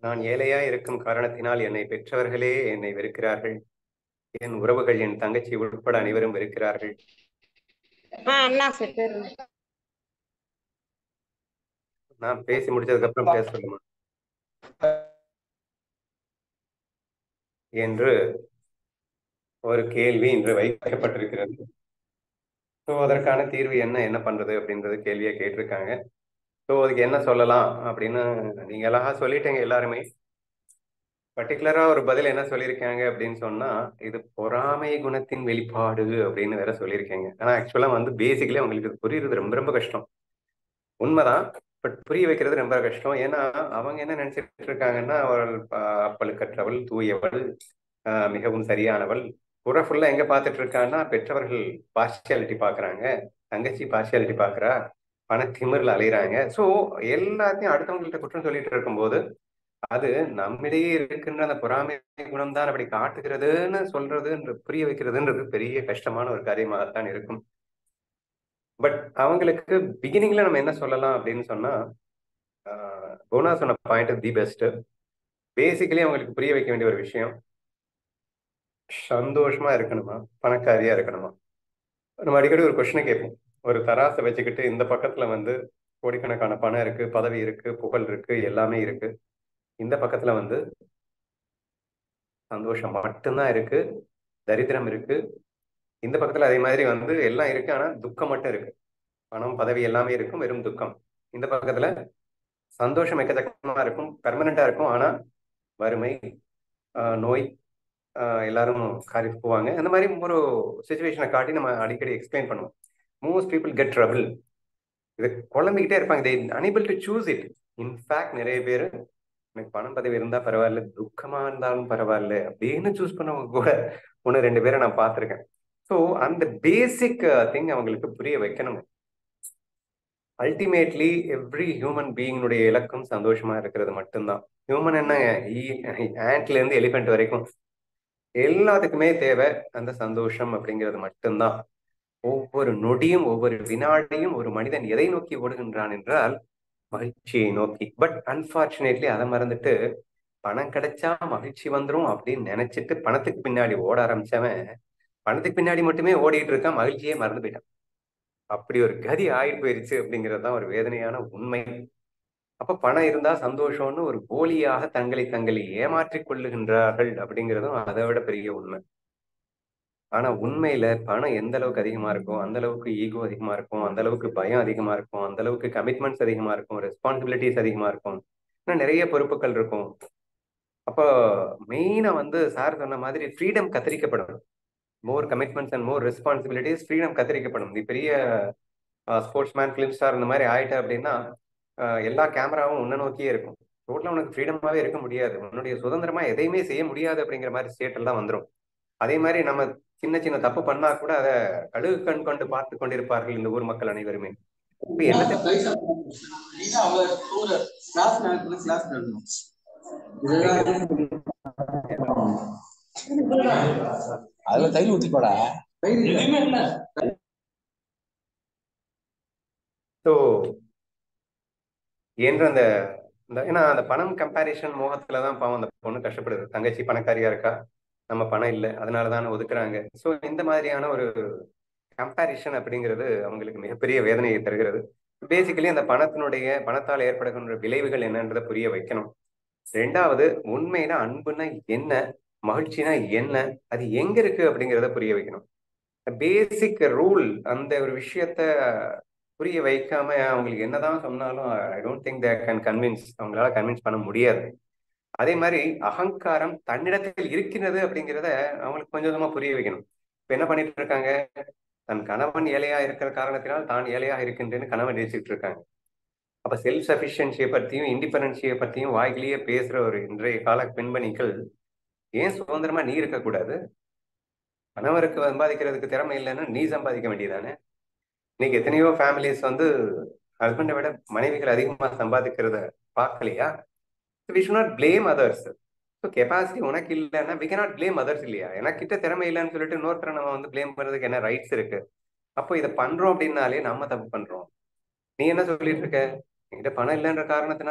நான் ஏழையா இருக்கும் காரணத்தினால் என்னை பெற்றவர்களே என்னை வெறுக்கிறார்கள் என் உறவுகள் என் தங்கச்சி உட்பட அனைவரும் வெறுக்கிறார்கள் ஆ அண்ணா சார் நான் பேசி முடிச்சதுக்கு அப்புறம் பேச சொல்லுமா என்று ஒரு கேள்வி இன்று வைக்கப்பட்டிருக்கிறது ஸோ அதற்கான தீர்வு என்ன என்ன பண்றது அப்படின்றது கேள்வியை கேட்டிருக்காங்க ஸோ அதுக்கு என்ன சொல்லலாம் அப்படின்னு நீங்க அழகா சொல்லிட்டீங்க எல்லாருமே பர்டிகுலரா ஒரு பதில் என்ன சொல்லியிருக்காங்க அப்படின்னு சொன்னா இது பொறாமை குணத்தின் வெளிப்பாடு அப்படின்னு வேற சொல்லியிருக்காங்க ஆனா ஆக்சுவலா வந்து பேசிக்கலி அவங்களுக்கு இது புரியுறது ரொம்ப ரொம்ப கஷ்டம் உண்மைதான் பட் புரிய வைக்கிறது ரொம்ப கஷ்டம் ஏன்னா அவங்க என்ன நினைச்சிட்டு இருக்காங்கன்னா அவள் ஆஹ், அப்பழுக்கற்றவள் தூயவள் ஆஹ், மிகவும் சரியானவள் புற ஃபுல்லா எங்க பார்த்துட்டு இருக்கான்னா பெற்றவர்கள் பார்ஷியாலிட்டி பாக்குறாங்க தங்கச்சி பார்ஷியாலிட்டி பாக்குறா பண திமிர்ல அலையிறாங்க சோ எல்லாத்தையும் அடுத்தவங்கள்ட்ட குற்றம் சொல்லிட்டு இருக்கும்போது அது நம்மிடையே இருக்கின்ற அந்த பொறாமை குணம் தான் அப்படி காட்டுகிறதுன்னு சொல்றதுன்ற புரிய வைக்கிறதுன்றது பெரிய கஷ்டமான ஒரு காரியமாகத்தான் இருக்கும் பட் அவங்களுக்கு பிகினிங்ல நம்ம என்ன சொல்லலாம் அப்படின்னு சொன்னா ஆஹ், குணா சொன்ன பாயிண்ட் தி பெஸ்ட் பேசிக்கலி அவங்களுக்கு புரிய வைக்க வேண்டிய ஒரு விஷயம் சந்தோஷமா இருக்கணுமா பணக்காரியா இருக்கணுமா நம்ம அடிக்கடி ஒரு கொஸ்டினை கேட்போம் ஒரு தராசை வச்சுக்கிட்டு இந்த பக்கத்துல வந்து கோடிக்கணக்கான பணம் இருக்கு பதவி இருக்கு புகழ் இருக்கு எல்லாமே இருக்கு இந்த பக்கத்துல வந்து சந்தோஷம் மட்டும்தான் இருக்கு தரித்திரம் இருக்கு இந்த பக்கத்துல அதே மாதிரி வந்து எல்லாம் இருக்கு ஆனா துக்கம் மட்டும் இருக்கு பணம் பதவி எல்லாமே இருக்கும் வெறும் துக்கம் இந்த பக்கத்துல சந்தோஷம் எக்கச்சக்கமா இருக்கும் பெர்மனண்டா இருக்கும் ஆனா வறுமை ஆஹ் நோய் ஆஹ் எல்லாரும் காரிக்கு போவாங்க அந்த மாதிரி ஒரு சுச்சுவேஷனை காட்டி நம்ம அடிக்கடி எக்ஸ்பிளைன் பண்ணுவோம் மோஸ்ட் பீப்புள் கெட் ட்ரபிள் இது குழம்பிக்கிட்டே இருப்பாங்க they unable to choose it in fact நிறைய பேர் எனக்கு பணம் பதவி இருந்தா பரவாயில்ல துக்கமா இருந்தாலும் பரவாயில்ல அப்படின்னு சூஸ் பண்ணவங்க கூட ஒன்று ரெண்டு பேரை நான் பார்த்துருக்கேன் ஸோ அந்த பேசிக் திங் அவங்களுக்கு புரிய வைக்கணும் அல்டிமேட்லி எவ்ரி ஹியூமன் பீயினுடைய இலக்கம் சந்தோஷமா இருக்கிறது மட்டும்தான் ஹியூமன் என்ன ஆண்ட்ல இருந்து எலிஃபென்ட் வரைக்கும் எல்லாத்துக்குமே தேவை அந்த சந்தோஷம் அப்படிங்கிறது மட்டும்தான் ஒவ்வொரு நொடியும் ஒவ்வொரு வினாடியும் ஒரு மனிதன் எதை நோக்கி ஓடுகின்றான் என்றால் மகிழ்ச்சியை நோக்கி பட் அன்பார்ச்சுனேட்லி அதை மறந்துட்டு பணம் கிடைச்சா மகிழ்ச்சி வந்துரும் அப்படின்னு நினைச்சிட்டு பணத்துக்கு பின்னாடி ஓட ஆரம்பிச்சவன் பணத்துக்கு பின்னாடி மட்டுமே ஓடிட்டு இருக்கான் மகிழ்ச்சியே மறந்து போயிட்டான் அப்படி ஒரு கதி ஆயிட்டு போயிருச்சு அப்படிங்கிறது தான் ஒரு வேதனையான உண்மை அப்ப பணம் இருந்தா சந்தோஷம்னு ஒரு போலியாக தங்களை தங்களை ஏமாற்றிக் கொள்ளுகின்றார்கள் அப்படிங்கிறதும் அதை விட பெரிய உண்மை ஆனா உண்மையில பணம் எந்த அளவுக்கு அதிகமா இருக்கும் அந்த அளவுக்கு ஈகோ அதிகமா இருக்கும் அந்த அளவுக்கு பயம் அதிகமா இருக்கும் அந்த அளவுக்கு கமிட்மெண்ட்ஸ் அதிகமா இருக்கும் ரெஸ்பான்சிபிலிட்டிஸ் அதிகமா இருக்கும் இன்னும் நிறைய பொறுப்புகள் இருக்கும் அப்போ மெயினா வந்து சார் சொன்ன மாதிரி ஃப்ரீடம் கத்திரிக்கப்படும் more commitments and more responsibilities freedom கத்திரிக்கப்படும் நீ பெரிய ஸ்போர்ட்ஸ் மேன் ஃபிலிம் ஸ்டார் இந்த மாதிரி ஆயிட்ட அப்படின்னா ஆஹ் எல்லா கேமராவும் உன்னை நோக்கியே இருக்கும் ரோட்ல உனக்கு ஃப்ரீடமாவே இருக்க முடியாது உன்னுடைய சுதந்திரமா எதையுமே செய்ய முடியாது அப்படிங்கிற மாதிரி ஸ்டேட் எல்லாம் வந்துடும் அதே மாதிரி நம்ம சின்ன சின்ன தப்பு பண்ணா கூட அதை கழுகு கண் கொண்டு பார்த்து கொண்டிருப்பார்கள் இந்த ஊர் மக்கள் அனைவருமே இப்ப என்னத்தை அதுல தையல் ஊத்திக்கோடா ஸோ என்ற அந்த இந்த- ஏன்னா அந்த பணம் கம்பேரிஷன் மோகத்துல தான் பாவம் அந்த பொண்ணு கஷ்டப்படுது தங்கச்சி பணக்காரியா இருக்கா நம்ம பணம் இல்லை அதனால தானே ஒதுக்குறாங்க ஸோ இந்த மாதிரியான ஒரு கம்பேரிஷன் அப்படிங்கிறது அவங்களுக்கு மிகப்பெரிய வேதனையை தருகிறது பேசிக்கலி அந்த பணத்தினுடைய பணத்தால் ஏற்படுகின்ற விளைவுகள் என்னன்றதை புரிய வைக்கணும் ரெண்டாவது உண்மையில அன்புனா என்ன மகிழ்ச்சினா என்ன அது எங்க இருக்கு அப்படிங்கிறத புரிய வைக்கணும் பேசிக் ரூல் அந்த ஒரு விஷயத்த புரிய வைக்காம அவங்களுக்கு என்னதான் சொன்னாலும் I don't think they can convince அவங்களால கன்வின்ஸ் பண்ண முடியாது அதே மாதிரி அகங்காரம் தன்னிடத்தில் இருக்கிறது அப்படிங்கிறத அவங்களுக்கு கொஞ்சம் கொஞ்சமா புரிய வைக்கணும் இப்ப என்ன பண்ணிட்டு இருக்காங்க தன் கணவன் ஏழையா இருக்கிற காரணத்தினால் தான் ஏழையா இருக்கின்றேன்னு கணவன் நினைச்சிட்டு இருக்காங்க அப்ப செல்ஃப் சஃபிஷியன்சியை பத்தியும் இண்டிபெண்டன்சியை பத்தியும் வாய்க்கிலேயே பேசுற ஒரு இன்றைய கால பெண்மணிகள் ஏன் சுதந்திரமா நீ இருக்கக்கூடாது கணவருக்கு சம்பாதிக்கிறதுக்கு திறமை இல்லைன்னா நீ சம்பாதிக்க வேண்டியதானே இன்னைக்கு எத்தனையோ ஃபேமிலிஸ் வந்து ஹஸ்பண்டை விட மனைவிகள் அதிகமா சம்பாதிக்கிறத பார்க்கலையா we should not blame others so capacity உனக்கு இல்லைன்னா வி கேனாட் பிளேம் அதர்ஸ் இல்லையா எனக்கிட்ட திறமை இல்லைன்னு சொல்லிட்டு இன்னொருத்தரை நம்ம வந்து பிளேம் பண்றதுக்கு என்ன ரைட்ஸ் இருக்கு அப்போ இதை பண்றோம் அப்படின்னாலே நம்ம தப்பு பண்றோம் நீ என்ன சொல்லிட்டு இருக்க என்கிட்ட பணம் இல்லைன்ற காரணத்தினால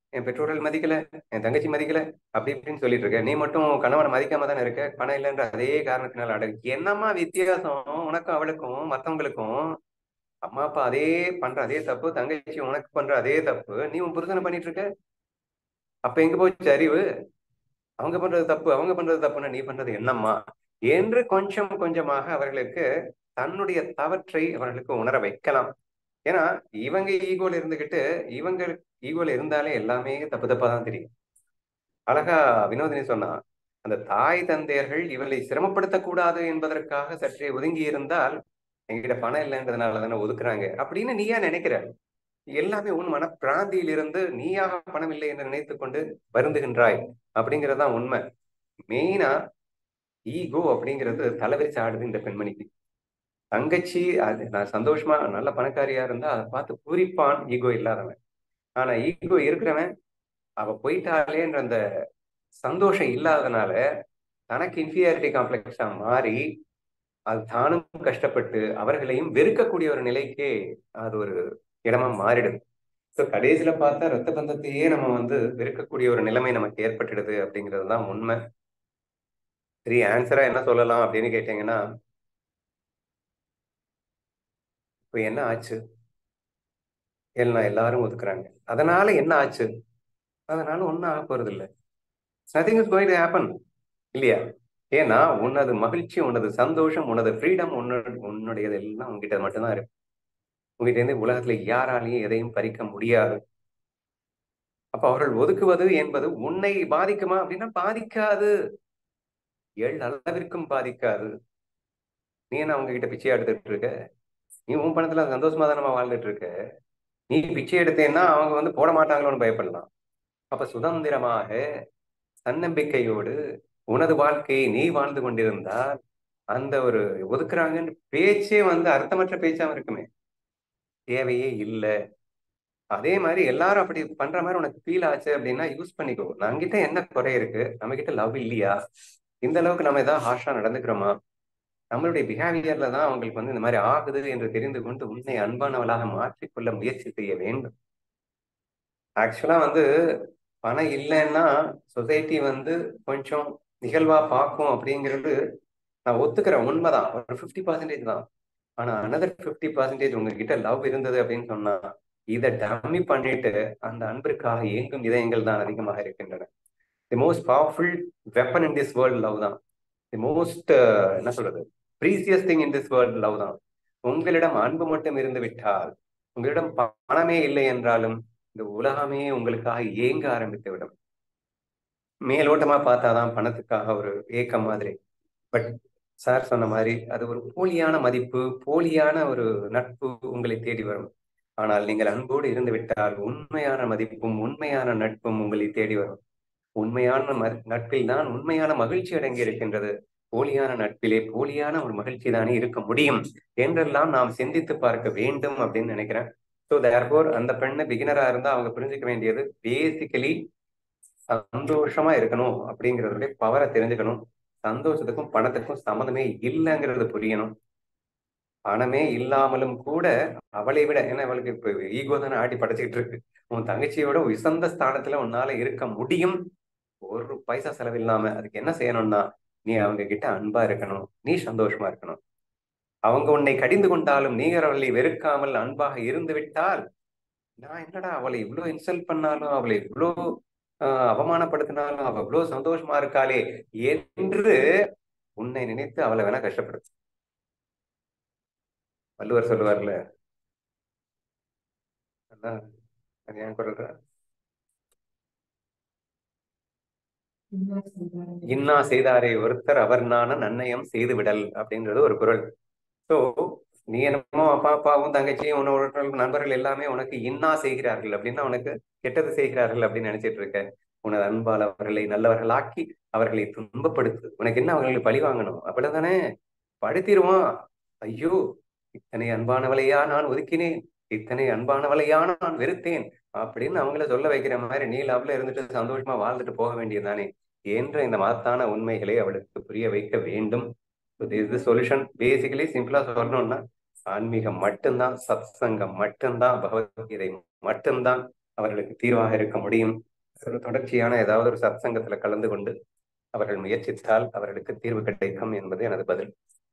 என் பெற்றோர்கள் மதிக்கல என் தங்கச்சி மதிக்கல அப்படி இப்படின்னு சொல்லிட்டு இருக்க நீ மட்டும் கணவனை மதிக்காம தானே இருக்க பணம் இல்லைன்ற அதே காரணத்தினால அடகு என்னம்மா வித்தியாசம் உனக்கும் அவளுக்கும் மத்தவங்களுக்கும் அம்மா அப்பா அதே பண்ற அதே தப்பு தங்கச்சி உனக்கு பண்ற அதே தப்பு நீ உன் புருஷனை பண்ணிட்டு இருக்க அப்ப எங்க போச்சு அறிவு அவங்க பண்றது தப்பு அவங்க பண்றது தப்புன்னா நீ பண்றது என்னம்மா என்று கொஞ்சம் கொஞ்சமாக அவர்களுக்கு தன்னுடைய தவற்றை அவர்களுக்கு உணர வைக்கலாம் ஏன்னா இவங்க ஈகோல இருந்துகிட்டு இவங்க ஈகோல இருந்தாலே எல்லாமே தப்பு தப்பா தான் தெரியும் அழகா வினோதினி சொன்னா அந்த தாய் தந்தையர்கள் இவளை சிரமப்படுத்தக்கூடாது என்பதற்காக சற்றே ஒதுங்கி இருந்தால் எங்கிட்ட பணம் இல்லைன்றதுனால தானே ஒதுக்குறாங்க அப்படின்னு நீயா நினைக்கிற எல்லாமே உன் மனப்பிராந்தியிலிருந்து நீயாக பணம் இல்லை என்று நினைத்துக் கொண்டு வருந்துகின்றாய் அப்படிங்கறதுதான் உண்மை மெயினா ஈகோ அப்படிங்கிறது தலைவிரிச்சு ஆடுது இந்த பெண்மணிக்கு தங்கச்சி அது நான் சந்தோஷமா நல்ல பணக்காரியா இருந்தா அதை பார்த்து பூரிப்பான் ஈகோ இல்லாதவன் ஆனா ஈகோ இருக்கிறவன் அவ போயிட்டாலேன்ற அந்த சந்தோஷம் இல்லாதனால தனக்கு இன்ஃபீரியாரிட்டி காம்ப்ளெக்ஸா மாறி அது தானும் கஷ்டப்பட்டு அவர்களையும் வெறுக்கக்கூடிய ஒரு நிலைக்கே அது ஒரு இடமா மாறிடுது ஸோ கடைசியில பார்த்தா ரத்த பந்தத்தையே நம்ம வந்து வெறுக்கக்கூடிய ஒரு நிலைமை நமக்கு ஏற்பட்டுடுது அப்படிங்கிறது தான் உண்மை சரி ஆன்சரா என்ன சொல்லலாம் அப்படின்னு கேட்டீங்கன்னா இப்போ என்ன ஆச்சு எல்லாம் எல்லாரும் ஒதுக்குறாங்க அதனால என்ன ஆச்சு அதனால ஒன்றும் ஆக போறது இல்லை nothing is going to happen இல்லையா ஏன்னா உன்னது மகிழ்ச்சி உனது சந்தோஷம் உனது ஃப்ரீடம் உன்னோட உன்னுடையது எல்லாம் உங்ககிட்ட மட்டும்தான் இருக்கு உங்ககிட்ட இருந்து உலகத்துல யாராலையும் எதையும் பறிக்க முடியாது அப்ப அவர்கள் ஒதுக்குவது என்பது உன்னை பாதிக்குமா அப்படின்னா பாதிக்காது ஏழு அளவிற்கும் பாதிக்காது நீ என்ன அவங்க கிட்ட பிச்சை எடுத்துட்டு இருக்க நீ உன் பணத்துல சந்தோஷமா தானே வாழ்ந்துட்டு இருக்க நீ பிச்சை எடுத்தேன்னா அவங்க வந்து போட மாட்டாங்களோன்னு பயப்படலாம் அப்ப சுதந்திரமாக தன்னம்பிக்கையோடு உனது வாழ்க்கையை நீ வாழ்ந்து கொண்டிருந்தால் அந்த ஒரு ஒதுக்குறாங்கன்னு பேச்சே வந்து அர்த்தமற்ற பேச்சாம இருக்குமே தேவையே இல்லை அதே மாதிரி எல்லாரும் அப்படி பண்ற மாதிரி உனக்கு ஃபீல் ஆச்சு அப்படின்னா யூஸ் பண்ணிக்கோ நம்மகிட்ட என்ன குறை இருக்கு நம்ம கிட்ட லவ் இல்லையா இந்த அளவுக்கு நம்ம ஏதாவது ஹார்ஷா நடந்துக்கிறோமா நம்மளுடைய பிஹேவியர்ல தான் அவங்களுக்கு வந்து இந்த மாதிரி ஆகுது என்று தெரிந்து கொண்டு உன்னை அன்பானவளாக மாற்றிக்கொள்ள முயற்சி செய்ய வேண்டும் ஆக்சுவலா வந்து பணம் இல்லைன்னா சொசைட்டி வந்து கொஞ்சம் நிகழ்வா பார்க்கும் அப்படிங்கிறது நான் ஒத்துக்கிறேன் உண்மைதான் ஒரு ஃபிஃப்டி பர்சன்டேஜ் தான் ஆனா அனதர் ஃபிஃப்டி பர்சன்டேஜ் உங்ககிட்ட லவ் இருந்தது அப்படின்னு சொன்னா இதை டம்மி பண்ணிட்டு அந்த அன்பிற்காக இயங்கும் இதயங்கள் தான் அதிகமாக இருக்கின்றன the most powerful weapon in this world love தான் தி மோஸ்ட் என்ன சொல்றது precious thing in this world love தான் உங்களிடம் அன்பு மட்டும் இருந்து விட்டால் உங்களிடம் பணமே இல்லை என்றாலும் இந்த உலகமே உங்களுக்காக ஏங்க ஆரம்பித்து விடும் மேலோட்டமா பார்த்தாதான் பணத்துக்காக ஒரு ஏக்கம் மாதிரி பட் சார் சொன்ன மாதிரி அது ஒரு போலியான மதிப்பு போலியான ஒரு நட்பு உங்களை தேடி வரும் ஆனால் நீங்கள் அன்போடு இருந்து விட்டால் உண்மையான மதிப்பும் உண்மையான நட்பும் உங்களை தேடி வரும் உண்மையான நட்பில் தான் உண்மையான மகிழ்ச்சி அடங்கி இருக்கின்றது போலியான நட்பிலே போலியான ஒரு மகிழ்ச்சி தானே இருக்க முடியும் என்றெல்லாம் நாம் சிந்தித்து பார்க்க வேண்டும் அப்படின்னு நினைக்கிறேன் ஸோ தேர்போர் அந்த பெண்ணு பிகினரா இருந்தா அவங்க புரிஞ்சுக்க வேண்டியது பேசிக்கலி சந்தோஷமா இருக்கணும் அப்படிங்கிறதுடைய பவரை தெரிஞ்சுக்கணும் சந்தோஷத்துக்கும் பணத்துக்கும் சம்மந்தமே இல்லைங்கிறது புரியணும் பணமே இல்லாமலும் கூட அவளை விட ஏன்னா அவளுக்கு இப்ப ஈகோ தானே ஆட்டி படைச்சிக்கிட்டு இருக்கு உன் தங்கச்சியோட உசந்த ஸ்தானத்துல உன்னால இருக்க முடியும் ஒரு பைசா செலவில்லாம அதுக்கு என்ன செய்யணும்னா நீ அவங்க கிட்ட அன்பா இருக்கணும் நீ சந்தோஷமா இருக்கணும் அவங்க உன்னை கடிந்து கொண்டாலும் நீ அவளை வெறுக்காமல் அன்பாக இருந்து விட்டால் நான் என்னடா அவளை இவ்வளவு இன்சல்ட் பண்ணாலும் அவளை இவ்வளோ அவமானப்படுத்தினாலும் அவ இவ்வளவு சந்தோஷமா இருக்காளே என்று உன்னை நினைத்து அவளை வேணா கஷ்டப்படு வள்ளுவர் சொல்லுவார்ல அதான் அது ஏன் குரல் இன்னா செய்தாரே ஒருத்தர் அவர் நான நன்னயம் செய்து விடல் அப்படின்றது ஒரு குரல் ஸோ நீ என்னமோ அப்பா அப்பாவும் தங்கச்சியும் உன்னோட நண்பர்கள் எல்லாமே உனக்கு இன்னா செய்கிறார்கள் அப்படின்னா உனக்கு கெட்டது செய்கிறார்கள் அப்படின்னு நினைச்சிட்டு இருக்க உனது அன்பால் அவர்களை நல்லவர்கள் ஆக்கி அவர்களை துன்பப்படுத்து உனக்கு என்ன அவர்களுக்கு பழி வாங்கணும் அப்படிதானே படுத்திடுவான் ஐயோ இத்தனை அன்பானவளையா நான் ஒதுக்கினேன் இத்தனை அன்பானவளையா நான் வெறுத்தேன் அப்படின்னு அவங்கள சொல்ல வைக்கிற மாதிரி நீ லவ்ல இருந்துட்டு சந்தோஷமா வாழ்ந்துட்டு போக வேண்டியதுதானே என்ற இந்த மகத்தான உண்மைகளை அவளுக்கு புரிய வைக்க வேண்டும் இது சொல்யூஷன் பேசிக்கலி சிம்பிளா சொல்லணும்னா ஆன்மீகம் மட்டும்தான் சத்சங்கம் மட்டும்தான் பகவத்கீதை மட்டும்தான் அவர்களுக்கு தீர்வாக இருக்க முடியும் ஒரு தொடர்ச்சியான ஏதாவது ஒரு சத்சங்கத்துல கலந்து கொண்டு அவர்கள் முயற்சித்தால் அவர்களுக்கு தீர்வு கிடைக்கும் என்பது எனது பதில்